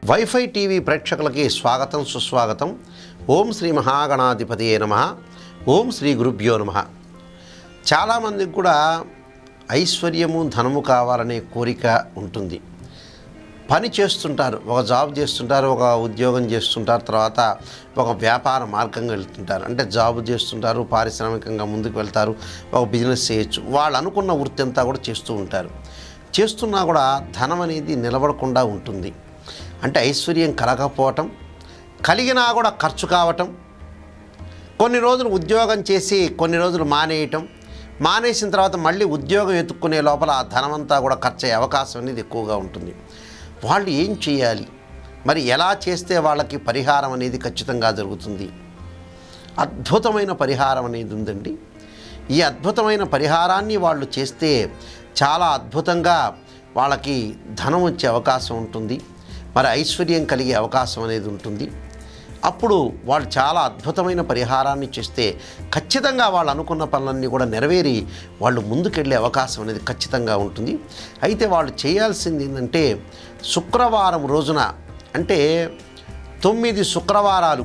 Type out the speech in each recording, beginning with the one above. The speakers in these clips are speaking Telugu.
వైఫై టీవీ ప్రేక్షకులకి స్వాగతం సుస్వాగతం ఓం శ్రీ మహాగణాధిపతియే నమ ఓం శ్రీ గురుభ్యో నమ చాలామందికి కూడా ఐశ్వర్యము ధనము కావాలనే కోరిక ఉంటుంది పని చేస్తుంటారు ఒక జాబ్ చేస్తుంటారు ఒక ఉద్యోగం చేస్తుంటారు తర్వాత ఒక వ్యాపార మార్గంగా వెళ్తుంటారు అంటే జాబ్ చేస్తుంటారు పారిశ్రామికంగా ముందుకు వెళ్తారు ఒక బిజినెస్ చేయొచ్చు వాళ్ళు అనుకున్న వృత్తి అంతా కూడా చేస్తూ ఉంటారు చేస్తున్నా కూడా ధనం అనేది నిలబడకుండా ఉంటుంది అంటే ఐశ్వర్యం కలగకపోవటం కలిగినా కూడా ఖర్చు కావటం కొన్ని రోజులు ఉద్యోగం చేసి కొన్ని రోజులు మానేయటం మానేసిన తర్వాత మళ్ళీ ఉద్యోగం ఎత్తుక్కునే లోపల ఆ ధనమంతా కూడా ఖర్చు అయ్యే అవకాశం అనేది ఎక్కువగా ఉంటుంది వాళ్ళు ఏం చేయాలి మరి ఎలా చేస్తే వాళ్ళకి పరిహారం అనేది ఖచ్చితంగా జరుగుతుంది అద్భుతమైన పరిహారం అనేది ఉందండి ఈ అద్భుతమైన పరిహారాన్ని వాళ్ళు చేస్తే చాలా అద్భుతంగా వాళ్ళకి ధనం వచ్చే అవకాశం ఉంటుంది మరి ఐశ్వర్యం కలిగే అవకాశం అనేది ఉంటుంది అప్పుడు వాళ్ళు చాలా అద్భుతమైన పరిహారాన్ని చేస్తే ఖచ్చితంగా వాళ్ళు అనుకున్న పనులన్నీ కూడా నెరవేరి వాళ్ళు ముందుకెళ్ళే అవకాశం అనేది ఖచ్చితంగా ఉంటుంది అయితే వాళ్ళు చేయాల్సింది ఏంటంటే శుక్రవారం రోజున అంటే తొమ్మిది శుక్రవారాలు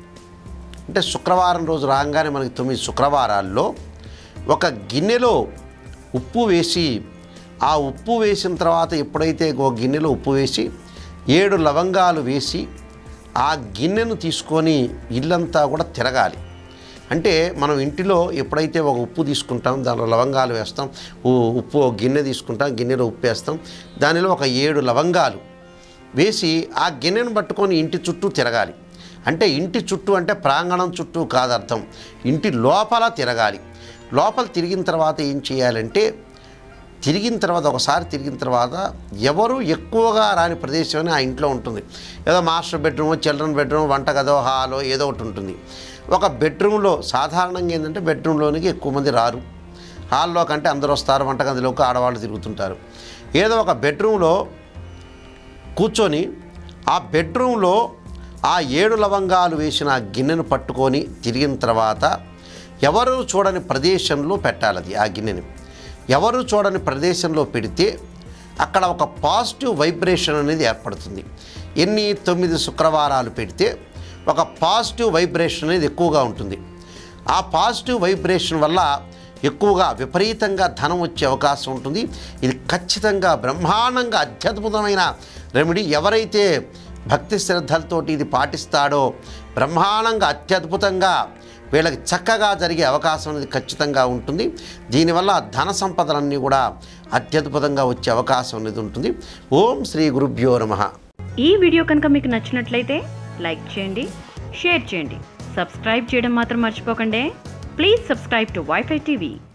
అంటే శుక్రవారం రోజు రాగానే మనకి తొమ్మిది శుక్రవారాల్లో ఒక గిన్నెలో ఉప్పు వేసి ఆ ఉప్పు వేసిన తర్వాత ఎప్పుడైతే ఒక గిన్నెలో ఉప్పు వేసి ఏడు లవంగాలు వేసి ఆ గిన్నెను తీసుకొని ఇల్లంతా కూడా తిరగాలి అంటే మనం ఇంటిలో ఎప్పుడైతే ఒక ఉప్పు తీసుకుంటాం దానిలో లవంగాలు వేస్తాం ఉ- ఉప్పు ఒక గిన్నె తీసుకుంటాం గిన్నెలో ఉప్పు వేస్తాం దానిలో ఒక ఏడు లవంగాలు వేసి ఆ గిన్నెను పట్టుకొని ఇంటి చుట్టూ తిరగాలి అంటే ఇంటి చుట్టూ అంటే ప్రాంగణం చుట్టూ కాదర్థం ఇంటి లోపల తిరగాలి లోపల తిరిగిన తర్వాత ఏం చేయాలంటే తిరిగిన తర్వాత ఒకసారి తిరిగిన తర్వాత ఎవరు ఎక్కువగా రాని ప్రదేశం అని ఆ ఇంట్లో ఉంటుంది ఏదో మాస్టర్ బెడ్రూమ్ చిల్డ్రన్ బెడ్రూమ్ వంటగదో హాలో ఏదో ఒకటి ఉంటుంది ఒక బెడ్రూమ్లో సాధారణంగా ఏంటంటే బెడ్రూమ్లోనికి ఎక్కువ మంది రారు హాల్లో కంటే అందరూ వస్తారు వంటగదిలోకి ఆడవాళ్ళు తిరుగుతుంటారు ఏదో ఒక బెడ్రూమ్లో కూర్చొని ఆ బెడ్రూమ్లో ఆ ఏడు లవంగాలు వేసిన ఆ గిన్నెను పట్టుకొని తిరిగిన తర్వాత ఎవరు చూడని ప్రదేశంలో పెట్టాలి అది ఆ గిన్నెని ఎవరు చూడని ప్రదేశంలో పెడితే అక్కడ ఒక పాజిటివ్ వైబ్రేషన్ అనేది ఏర్పడుతుంది ఎన్ని తొమ్మిది శుక్రవారాలు పెడితే ఒక పాజిటివ్ వైబ్రేషన్ అనేది ఎక్కువగా ఉంటుంది ఆ పాజిటివ్ వైబ్రేషన్ వల్ల ఎక్కువగా విపరీతంగా ధనం వచ్చే అవకాశం ఉంటుంది ఇది ఖచ్చితంగా బ్రహ్మాండంగా అత్యద్భుతమైన రెమెడీ ఎవరైతే భక్తి శ్రద్ధలతోటి ఇది పాటిస్తాడో బ్రహ్మాండంగా అత్యద్భుతంగా వీళ్ళకి చక్కగా జరిగే అవకాశం అనేది ఖచ్చితంగా ఉంటుంది దీనివల్ల ధన సంపదలన్నీ కూడా అత్యద్భుతంగా వచ్చే అవకాశం అనేది ఉంటుంది ఓం శ్రీ గురుభ్యో నమః ఈ వీడియో కనుక మీకు నచ్చినట్లయితే లైక్ చేయండి షేర్ చేయండి సబ్స్క్రైబ్ చేయడం మాత్రం మర్చిపోకండి please subscribe to WiFi TV